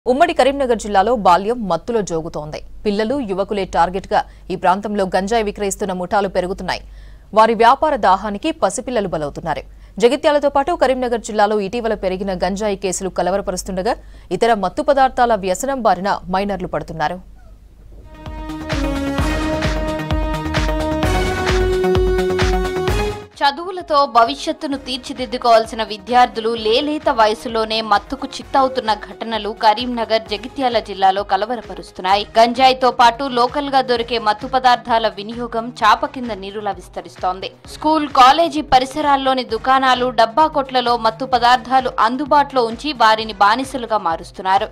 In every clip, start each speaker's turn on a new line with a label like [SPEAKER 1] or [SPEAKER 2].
[SPEAKER 1] ఉమ్మడి కరీంనగర్ జిల్లాలో బాల్యం మత్తులో జోగుతోంది పిల్లలు యువకులే టార్గెట్ గా ఈ ప్రాంతంలో గంజాయి విక్రయిస్తున్న ముఠాలు పెరుగుతున్నాయి వారి వ్యాపార దాహానికి పసిపిల్లలు బలవుతున్నారు జగిత్యాలతో పాటు కరీంనగర్ జిల్లాలో ఇటీవల పెరిగిన గంజాయి కేసులు కలవరపరుస్తుండగా ఇతర మత్తు పదార్థాల వ్యసనం బారిన మైనర్లు పడుతున్నారు
[SPEAKER 2] చదువులతో భవిష్యత్తును తీర్చిదిద్దుకోవాల్సిన విద్యార్థులు లేలేత వయసులోనే మత్తుకు చిత్తవుతున్న ఘటనలు కరీంనగర్ జగిత్యాల జిల్లాలో కలవరపరుస్తున్నాయి గంజాయితో పాటు లోకల్ గా దొరికే మత్తు పదార్థాల వినియోగం చాప కింద నీరులా విస్తరిస్తోంది స్కూల్ కాలేజీ పరిసరాల్లోని దుకాణాలు డబ్బా కొట్లలో మత్తు పదార్థాలు అందుబాటులో ఉంచి వారిని బానిసలుగా మారుస్తున్నారు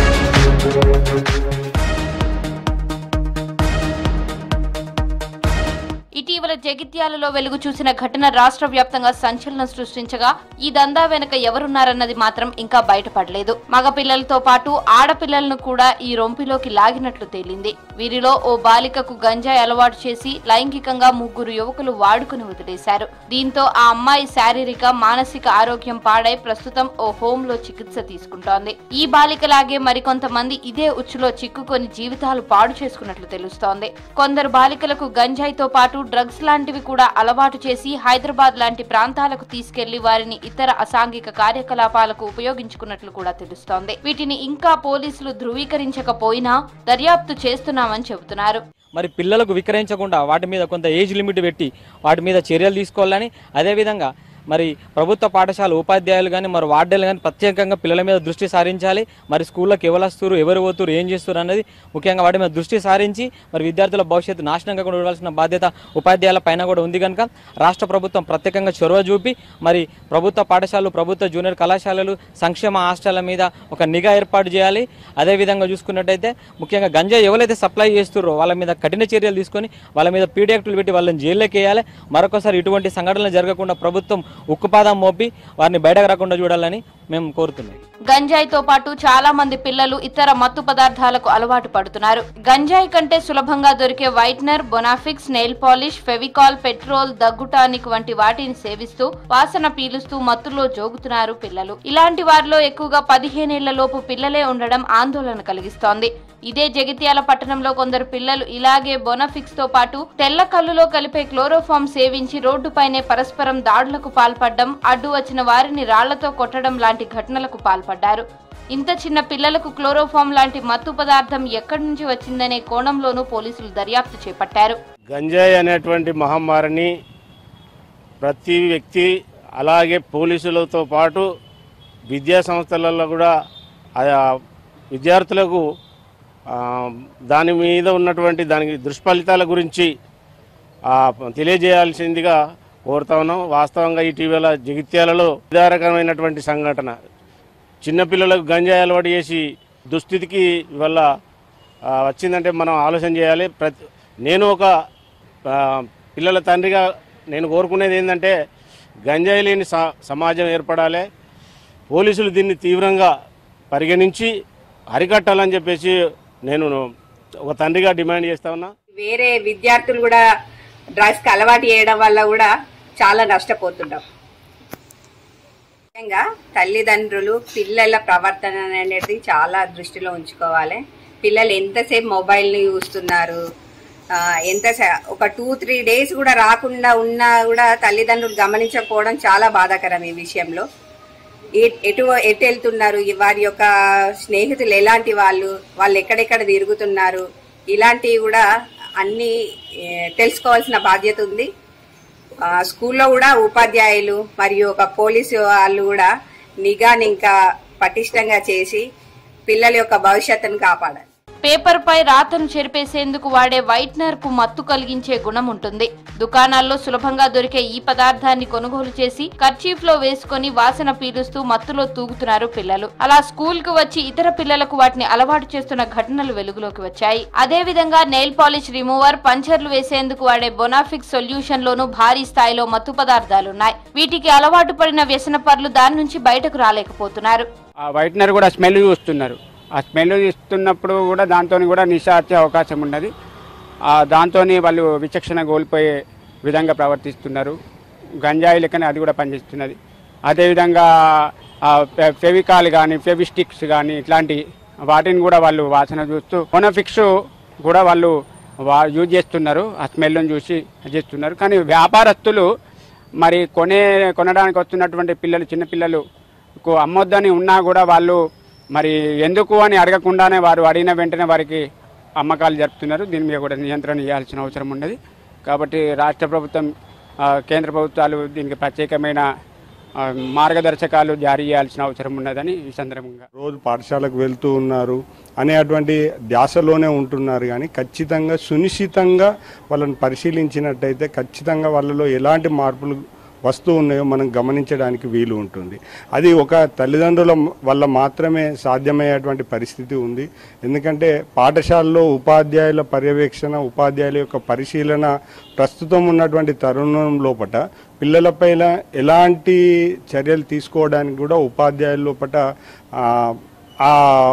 [SPEAKER 2] ఇటీవల జగిత్యాలలో వెలుగు చూసిన ఘటన రాష్ట్ర వ్యాప్తంగా సంచలనం సృష్టించగా ఈ దందా వెనుక ఎవరున్నారన్నది మాత్రం ఇంకా బయటపడలేదు మగపిల్లలతో పాటు ఆడపిల్లలను కూడా ఈ రొంపిలోకి లాగినట్లు తేలింది వీరిలో ఓ బాలికకు గంజాయి అలవాటు చేసి లైంగికంగా ముగ్గురు యువకులు వాడుకుని వదిలేశారు దీంతో ఆ అమ్మాయి శారీరక మానసిక ఆరోగ్యం పాడై ప్రస్తుతం ఓ హోమ్ లో చికిత్స తీసుకుంటోంది ఈ బాలికలాగే మరికొంతమంది ఇదే ఉచ్చులో చిక్కుకొని జీవితాలు పాడు చేసుకున్నట్లు తెలుస్తోంది కొందరు బాలికలకు గంజాయితో పాటు డ్రగ్స్ లాంటివి కూడా అలవాటు చేసి హైదరాబాద్ లాంటి ప్రాంతాలకు తీసుకెళ్లి వారిని ఇతర అసాంఘిక కార్యకలాపాలకు ఉపయోగించుకున్నట్లు కూడా తెలుస్తోంది వీటిని ఇంకా పోలీసులు ధృవీకరించకపోయినా దర్యాప్తు చేస్తున్నామని చెబుతున్నారు
[SPEAKER 3] మరి పిల్లలకు విక్రయించకుండా వాటి మీద కొంత ఏజ్ లిమిట్ పెట్టి వాటి మీద చర్యలు తీసుకోవాలని అదేవిధంగా మరి ప్రభుత్వ పాఠశాల ఉపాధ్యాయులు కానీ మరి వార్డెలు కానీ ప్రత్యేకంగా పిల్లల మీద దృష్టి సారించాలి మరి స్కూళ్ళకి ఎవరు వస్తారు ఎవరు పోతున్నారు ఏం చేస్తారు అన్నది ముఖ్యంగా వాటి మీద దృష్టి సారించి మరి విద్యార్థుల భవిష్యత్తు నాశనం కాకుండా ఉండాల్సిన బాధ్యత ఉపాధ్యాయుల పైన కూడా ఉంది కనుక రాష్ట్ర ప్రభుత్వం ప్రత్యేకంగా చొరవ చూపి మరి ప్రభుత్వ పాఠశాలలు ప్రభుత్వ జూనియర్ కళాశాలలు సంక్షేమ హాస్టళ్ల మీద ఒక నిఘా ఏర్పాటు చేయాలి అదేవిధంగా చూసుకున్నట్టయితే ముఖ్యంగా గంజా ఎవరైతే సప్లై చేస్తున్నారో వాళ్ళ మీద కఠిన చర్యలు తీసుకొని వాళ్ళ మీద పీడీ యాక్టులు పెట్టి వాళ్ళని జైల్లోకి వేయాలి మరొకసారి ఇటువంటి సంఘటనలు జరగకుండా ప్రభుత్వం ఉక్కుపాదం మోపి వారిని బయటకు రాకుండా చూడాలని మేము కోరుతున్నాం
[SPEAKER 2] గంజాయితో పాటు చాలా మంది పిల్లలు ఇతర మత్తు పదార్థాలకు అలవాటు పడుతున్నారు గంజాయి కంటే సులభంగా దొరికే whitener Bonafix nail polish Fevicol petrol దగ్గు టానిక్ వంటి వాటిని సేవిస్తూ వాసన పీలుస్తూ మత్తులో జోగుతున్నారు పిల్లలు ఇలాంటి వారిలో ఎక్కువగా పదిహేనేళ్ల లోపు పిల్లలే ఉండడం ఆందోళన కలిగిస్తోంది ఇదే జగిత్యాల పట్టణంలో కొందరు పిల్లలు ఇలాగే బొనఫిక్స్ తో పాటు తెల్ల కల్లులో కలిపే క్లోరోఫామ్ సేవించి రోడ్డుపైనే పరస్పరం దాడులకు పాల్పడడం అడ్డు వచ్చిన వారిని రాళ్లతో కొట్టడం లాంటి ఘటనలకు పాల్పడ్డారు ఇంత చిన్న పిల్లలకు క్లోరోఫామ్ లాంటి మత్తు పదార్థం ఎక్కడి నుంచి వచ్చిందనే కోణంలోనూ పోలీసులు దర్యాప్తు చేపట్టారు
[SPEAKER 4] గంజాయి అనేటువంటి మహమ్మారిని ప్రతి వ్యక్తి అలాగే పోలీసులతో పాటు విద్యా సంస్థలలో కూడా ఆయా విద్యార్థులకు ఆ, దాని మీద ఉన్నటువంటి దానికి దుష్ఫలితాల గురించి ఆ, తెలియజేయాల్సిందిగా కోరుతా ఉన్నాం వాస్తవంగా ఇటీవల జగిత్యాలలో విధారకమైనటువంటి సంఘటన చిన్నపిల్లలకు గంజాయి అలవాటు చేసి దుస్థితికి వల్ల ఆ, వచ్చిందంటే మనం ఆలోచన చేయాలి ప్రతి నేను ఒక ఆ, పిల్లల తండ్రిగా నేను కోరుకునేది ఏంటంటే గంజాయి లేని స- సమాజం ఏర్పడాలి పోలీసులు దీన్ని తీవ్రంగా పరిగణించి అరికట్టాలని చెప్పేసి నేను ఒక తండ్రిగా డిమాండ్ చేస్తా ఉన్నా
[SPEAKER 5] వేరే విద్యార్థులు కూడా డ్రగ్స్ కి అలవాటు చేయడం వల్ల కూడా చాలా నష్టపోతున్నాం ముఖ్యంగా తల్లిదండ్రులు పిల్లల ప్రవర్తన అనేది చాలా దృష్టిలో ఉంచుకోవాలి పిల్లలు ఎంతసేపు మొబైల్ని చూస్తున్నారు ఆ, ఎంత స- ఒక టూ త్రీ డేస్ కూడా రాకుండా ఉన్నా కూడా తల్లిదండ్రులు గమనించకపోవడం చాలా బాధాకరం ఈ విషయంలో ఏ- ఎటు ఎటు వెళ్తున్నారు ఈ వారి యొక్క స్నేహితులు ఎలాంటి వాళ్ళు వాళ్ళు ఎక్కడెక్కడ తిరుగుతున్నారు ఇలాంటివి కూడా అన్ని ఏ, తెలుసుకోవాల్సిన బాధ్యత ఉంది ఆ, స్కూల్లో కూడా ఉపాధ్యాయులు మరియు ఒక పోలీసు వాళ్ళు కూడా నిఘాని ఇంకా పటిష్టంగా చేసి పిల్లల యొక్క భవిష్యత్తును కాపాడాలి
[SPEAKER 2] పేపర్ పై రాతను చెరిపేసేందుకు వాడే వైట్నర్ కు మత్తు కలిగించే గుణం ఉంటుంది దుకాణాల్లో సులభంగా దొరికే ఈ పదార్థాన్ని కొనుగోలు చేసి కర్చీఫ్ లో వేసుకొని వాసన పీలుస్తూ మత్తులో తూగుతున్నారు పిల్లలు అలా స్కూల్ కు వచ్చి ఇతర పిల్లలకు వాటిని అలవాటు చేస్తున్న ఘటనలు వెలుగులోకి వచ్చాయి అదే విధంగా నెయిల్ పాలిష్ రిమూవర్ పంచర్లు వేసేందుకు వాడే బొనాఫిక్ సొల్యూషన్ లోనూ భారీ స్థాయిలో మత్తు పదార్థాలున్నాయి వీటికి అలవాటు పడిన వ్యసనపరులు దాని నుంచి బయటకు రాలేకపోతున్నారు
[SPEAKER 6] ఆ వైట్నర్ కూడా స్మెల్ చూస్తున్నారు ఆ స్మెల్ చూస్తున్నప్పుడు కూడా దాంతో కూడా నిశా వచ్చే అవకాశం ఉన్నది దాంతో వాళ్ళు విచక్షణ కోల్పోయే విధంగా ప్రవర్తిస్తున్నారు గంజాయి లెక్కనే అది కూడా పనిచేస్తున్నది అదేవిధంగా ఆ, ఫె- ఫెవికాల్ కానీ ఫెవిస్టిక్స్ కానీ ఇట్లాంటి వాటిని కూడా వాళ్ళు వాసన చూస్తూ కొనఫిక్స్ కూడా వాళ్ళు వా యూజ్ చేస్తున్నారు ఆ స్మెల్ని చూసి చేస్తున్నారు కానీ వ్యాపారస్తులు మరి కొనే కొనడానికి వస్తున్నటువంటి పిల్లలు చిన్నపిల్లలు అమ్మొద్దని ఉన్నా కూడా వాళ్ళు మరి ఎందుకు అని అడగకుండానే వారు అడిగిన వెంటనే వారికి అమ్మకాలు జరుపుతున్నారు దీని మీద కూడా నియంత్రణ చేయాల్సిన అవసరం ఉన్నది కాబట్టి రాష్ట్ర ప్రభుత్వం ఆ, కేంద్ర ప్రభుత్వాలు దీనికి ప్రత్యేకమైన ఆ, మార్గదర్శకాలు జారీ చేయాల్సిన అవసరం ఉన్నదని ఈ సందర్భంగా
[SPEAKER 7] రోజు పాఠశాలకు వెళ్తూ ఉన్నారు అనేటువంటి ధ్యాసలోనే ఉంటున్నారు కానీ ఖచ్చితంగా సునిశ్చితంగా వాళ్ళని పరిశీలించినట్టయితే ఖచ్చితంగా వాళ్ళలో ఎలాంటి మార్పులు వస్తూ ఉన్నాయో మనం గమనించడానికి వీలు ఉంటుంది అది ఒక తల్లిదండ్రుల వల్ల మాత్రమే సాధ్యమయ్యేటువంటి పరిస్థితి ఉంది ఎందుకంటే పాఠశాలలో ఉపాధ్యాయుల పర్యవేక్షణ ఉపాధ్యాయుల యొక్క పరిశీలన ప్రస్తుతం ఉన్నటువంటి తరుణం లోపట పిల్లలపైన ఎలాంటి చర్యలు తీసుకోవడానికి కూడా ఉపాధ్యాయుల లోపట ఆ, ఆ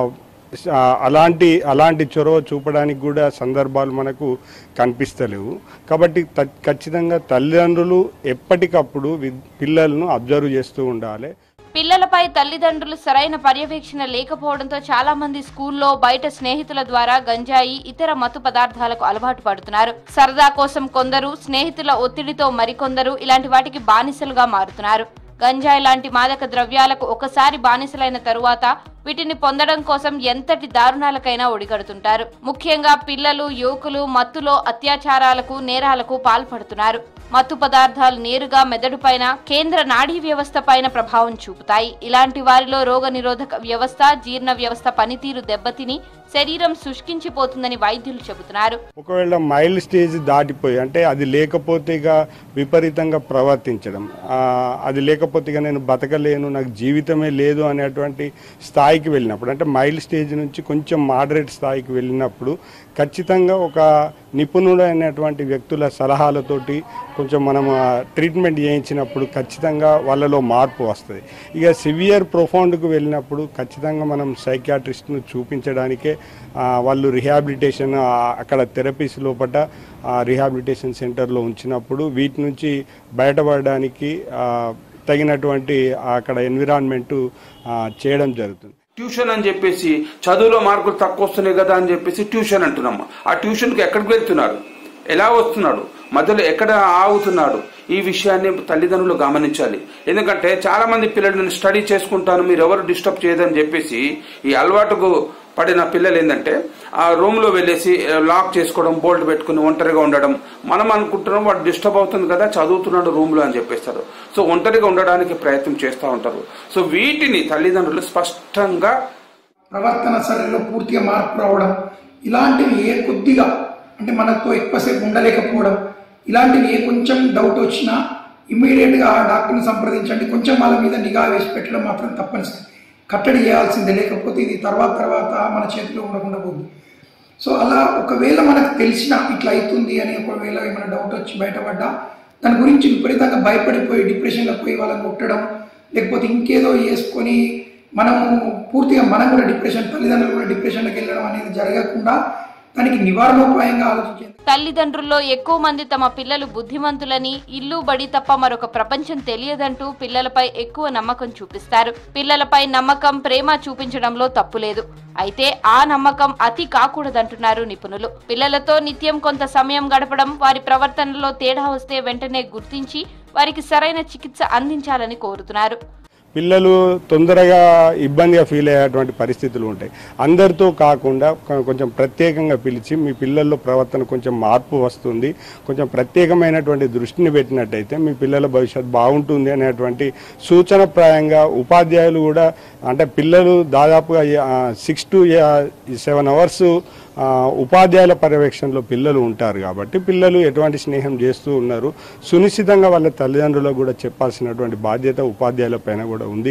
[SPEAKER 7] ఆ, అలాంటి అలాంటి చొరవ చూపడానికి కూడా సందర్భాలు మనకు కనిపిస్తలేవు కాబట్టి త- ఖచ్చితంగా తల్లిదండ్రులు ఎప్పటికప్పుడు వి- పిల్లలను అబ్జర్వ్ చేస్తూ ఉండాలి
[SPEAKER 2] పిల్లలపై తల్లిదండ్రులు సరైన పర్యవేక్షణ లేకపోవడంతో చాలా మంది స్కూల్లో బయట స్నేహితుల ద్వారా గంజాయి ఇతర మత్తు పదార్థాలకు అలవాటు పడుతున్నారు సరదా కోసం కొందరు స్నేహితుల ఒత్తిడితో మరికొందరు ఇలాంటి వాటికి బానిసలుగా మారుతున్నారు గంజాయి లాంటి మాదక ద్రవ్యాలకు ఒకసారి బానిసలైన తరువాత వీటిని పొందడం కోసం ఎంతటి దారుణాలకైనా ఒడిగడుతుంటారు ముఖ్యంగా పిల్లలు యువకులు మత్తులో అత్యాచారాలకు నేరాలకు పాల్పడుతున్నారు మత్తు పదార్థాలు నేరుగా మెదడుపైన కేంద్ర నాడీ వ్యవస్థ పైన ప్రభావం చూపుతాయి ఇలాంటి వారిలో రోగ నిరోధక వ్యవస్థ జీర్ణ వ్యవస్థ పనితీరు దెబ్బతిని శరీరం శుష్కించిపోతుందని వైద్యులు చెబుతున్నారు
[SPEAKER 7] ఒకవేళ మైల్డ్ స్టేజ్ దాటిపోయి అంటే అది లేకపోతే ఇక విపరీతంగా ప్రవర్తించడం ఆ, అది లేకపోతే ఇక నేను బతకలేను నాకు జీవితమే లేదు అనేటువంటి స్థాయికి వెళ్ళినప్పుడు అంటే మైల్డ్ స్టేజ్ నుంచి కొంచెం మోడరేట్ స్థాయికి వెళ్ళినప్పుడు ఖచ్చితంగా ఒక నిపుణుడైనటువంటి వ్యక్తుల సలహాలతోటి కొంచెం మనం ఆ, ట్రీట్మెంట్ చేయించినప్పుడు ఖచ్చితంగా వాళ్ళలో మార్పు వస్తుంది ఇక సివియర్ ప్రొఫౌండ్కు వెళ్ళినప్పుడు ఖచ్చితంగా మనం సైకియాట్రిస్ట్ను చూపించడానికే ఆ, వాళ్ళు రిహాబిలిటేషన్ ఆ, అక్కడ థెరపీస్ లోపల ఆ, రిహాబిలిటేషన్ సెంటర్లో ఉంచినప్పుడు వీటి నుంచి బయటపడడానికి ఆ, తగినటువంటి అక్కడ ఎన్విరాన్మెంట్ చేయడం జరుగుతుంది
[SPEAKER 8] ట్యూషన్ అని చెప్పేసి చదువులో మార్కులు తక్కువ వస్తున్నాయి కదా అని చెప్పేసి ట్యూషన్ అంటున్నాం ఆ ట్యూషన్కి ఎక్కడికి వెళ్తున్నారు ఎలా వస్తున్నాడు మధ్యలో ఎక్కడ ఆగుతున్నాడు ఈ విషయాన్ని తల్లిదండ్రులు గమనించాలి ఎందుకంటే చాలా మంది పిల్లలు నేను స్టడీ చేసుకుంటాను మీరు ఎవరు డిస్టర్బ్ చేయదని చెప్పేసి ఈ అలవాటుకు పడిన పిల్లలు ఏంటంటే ఆ రూమ్ లో వెళ్ళేసి లాక్ చేసుకోవడం బోల్ట్ పెట్టుకుని ఒంటరిగా ఉండడం మనం అనుకుంటున్నాం వాడు డిస్టర్బ్ అవుతుంది కదా చదువుతున్నాడు రూమ్ లో అని చెప్పేస్తారు సో ఒంటరిగా ఉండడానికి ప్రయత్నం చేస్తూ ఉంటారు సో వీటిని తల్లిదండ్రులు స్పష్టంగా
[SPEAKER 9] ప్రవర్తన సరళిలో పూర్తిగా మార్పు రావడం ఇలాంటివి ఏ కొద్దిగా అంటే మనతో ఎక్కువసేపు ఉండలేకపోవడం ఇలాంటివి ఏ కొంచెం డౌట్ వచ్చినా ఇమ్మీడియట్గా డాక్టర్ని సంప్రదించండి కొంచెం వాళ్ళ మీద నిఘా వేసి పెట్టడం మాత్రం తప్పనిసరి కట్టడి చేయాల్సిందే లేకపోతే ఇది తర్వాత తర్వాత మన చేతిలో ఉండకుండా పోతుంది సో అలా ఒకవేళ మనకు తెలిసిన ఇట్లా అవుతుంది అని ఒకవేళ ఏమైనా డౌట్ వచ్చి బయటపడ్డా దాని గురించి విపరీతంగా భయపడిపోయి డిప్రెషన్లో పోయి వాళ్ళని కొట్టడం లేకపోతే ఇంకేదో వేసుకొని మనము పూర్తిగా మనం కూడా డిప్రెషన్ తల్లిదండ్రులు కూడా డిప్రెషన్లోకి వెళ్ళడం అనేది జరగకుండా దానికి నివారణోపాయంగా ఆలోచించేది
[SPEAKER 2] తల్లిదండ్రుల్లో ఎక్కువ మంది తమ పిల్లలు బుద్ధిమంతులని ఇల్లు బడి తప్ప మరొక ప్రపంచం తెలియదంటూ పిల్లలపై ఎక్కువ నమ్మకం చూపిస్తారు పిల్లలపై నమ్మకం ప్రేమ చూపించడంలో తప్పులేదు అయితే ఆ నమ్మకం అతి కాకూడదంటున్నారు నిపుణులు పిల్లలతో నిత్యం కొంత సమయం గడపడం వారి ప్రవర్తనలో తేడా వస్తే వెంటనే గుర్తించి వారికి సరైన చికిత్స అందించాలని కోరుతున్నారు
[SPEAKER 7] పిల్లలు తొందరగా ఇబ్బందిగా ఫీల్ అయ్యేటువంటి పరిస్థితులు ఉంటాయి అందరితో కాకుండా కొ- కొంచెం ప్రత్యేకంగా పిలిచి మీ పిల్లల్లో ప్రవర్తన కొంచెం మార్పు వస్తుంది కొంచెం ప్రత్యేకమైనటువంటి దృష్టిని పెట్టినట్టయితే మీ పిల్లల భవిష్యత్తు బాగుంటుంది అనేటువంటి సూచనప్రాయంగా ఉపాధ్యాయులు కూడా అంటే పిల్లలు దాదాపుగా సిక్స్ టు సెవెన్ అవర్స్ ఆ, ఉపాధ్యాయుల పర్యవేక్షణలో పిల్లలు ఉంటారు కాబట్టి పిల్లలు ఎటువంటి స్నేహం చేస్తూ ఉన్నారు సునిశ్చితంగా వాళ్ళ తల్లిదండ్రులకు కూడా చెప్పాల్సినటువంటి బాధ్యత ఉపాధ్యాయుల పైన కూడా ఉంది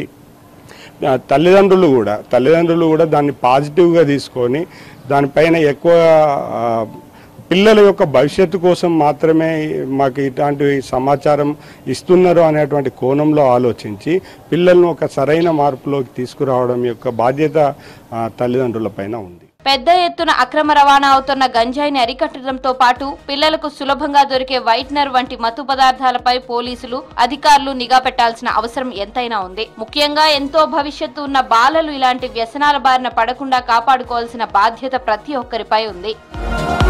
[SPEAKER 7] ఆ, తల్లిదండ్రులు కూడా తల్లిదండ్రులు కూడా దాన్ని పాజిటివ్గా తీసుకొని దానిపైన ఎక్కువ ఆ, పిల్లల యొక్క భవిష్యత్తు కోసం మాత్రమే మాకు ఇట్లాంటి సమాచారం ఇస్తున్నారు అనేటువంటి కోణంలో ఆలోచించి పిల్లలను ఒక సరైన మార్పులోకి తీసుకురావడం యొక్క బాధ్యత ఆ, తల్లిదండ్రుల పైన ఉంది
[SPEAKER 2] పెద్ద ఎత్తున అక్రమ రవాణా అవుతున్న గంజాయిని అరికట్టడంతో పాటు పిల్లలకు సులభంగా దొరికే వైట్నర్ వంటి మత్తు పదార్థాలపై పోలీసులు అధికారులు నిఘా పెట్టాల్సిన అవసరం ఎంతైనా ఉంది ముఖ్యంగా ఎంతో భవిష్యత్తు ఉన్న బాలలు ఇలాంటి వ్యసనాల బారిన పడకుండా కాపాడుకోవాల్సిన బాధ్యత ప్రతి ఒక్కరిపై ఉంది